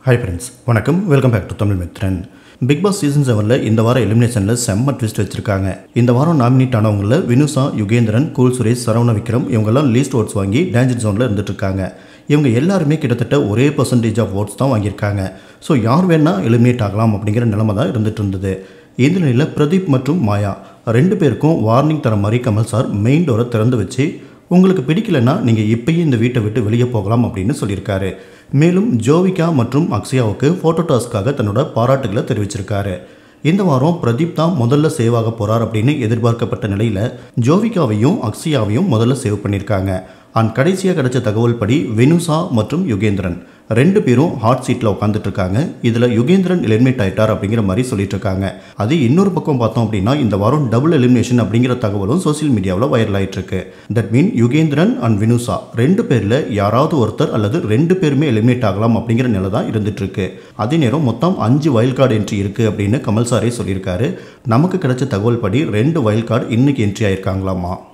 hi friends வணக்கம் welcome back to Tamil Mithran big boss season செவனில் இந்த வாரம் எலிமினேஷனில் செம்ம ட்விஸ்ட் வச்சிருக்காங்க இந்த வாரம் நாமினேட் ஆனவங்களில் வினுசா யுகேந்திரன் கூல் சுரேஷ் சரவண விக்ரம் இவங்கெல்லாம் லீஸ்ட் ஓட்ஸ் வாங்கி டேஞ்சர் ஜோனில் இருந்துட்டு இருக்காங்க இவங்க எல்லாருமே கிட்டத்தட்ட ஒரே பர்சன்டேஜ் ஆஃப் ஓட்ஸ் தான் வாங்கியிருக்காங்க ஸோ யார் வேணால் எலிமினேட் ஆகலாம் அப்படிங்கிற நிலைமை தான் இருந்துட்டு இருந்தது இந்த நிலையில் பிரதீப் மற்றும் மாயா ரெண்டு பேருக்கும் வார்னிங் தர மாதிரி கமல் சார் மெயின் டோரை திறந்து வச்சு உங்களுக்கு பிடிக்கலன்னா நீங்கள் இப்பயே இந்த வீட்டை விட்டு வெளியே போகலாம் அப்படின்னு சொல்லியிருக்காரு மேலும் ஜோவிகா மற்றும் அக்ஷயாவுக்கு ஃபோட்டோ டாஸ்க்காக தன்னோட பாராட்டுகளை தெரிவிச்சிருக்காரு இந்த வாரம் பிரதீப் தான் முதல்ல சேவ் ஆக போகிறார் அப்படின்னு எதிர்பார்க்கப்பட்ட நிலையில் ஜோவிகாவையும் அக்ஷயாவையும் முதல்ல சேவ் பண்ணியிருக்காங்க அண்ட் கடைசியாக கிடைச்ச தகவல் படி வெனுசா மற்றும் யுகேந்திரன் ரெண்டு பேரும் ஹாட் சீட்டில் உட்காந்துட்டு இருக்காங்க இதில் யுகேந்திரன் எலிமினேட் ஆயிட்டார் அப்படிங்கிற மாதிரி சொல்லிட்டு இருக்காங்க அது இன்னொரு பக்கம் பார்த்தோம் அப்படின்னா இந்த வாரம் டபுள் எலிமினேஷன் அப்படிங்கிற தகவலும் சோஷியல் மீடியாவில் வைரல் ஆயிட்டு இருக்கு that mean Yugendran and Vinusha ரெண்டு பேரில் யாராவது ஒருத்தர் அல்லது ரெண்டு பேருமே எலிமினேட் ஆகலாம் அப்படிங்கிற நிலை தான் இருந்துட்டு இருக்கு அதே நேரம் மொத்தம் அஞ்சு வைல்ட் கார்டு என்ட்ரி இருக்கு அப்படின்னு கமல் சாரே சொல்லியிருக்காரு நமக்கு கிடைச்ச தகவல் படி ரெண்டு வைல்ட் கார்டு இன்னைக்கு என்ட்ரி ஆயிருக்காங்களாமா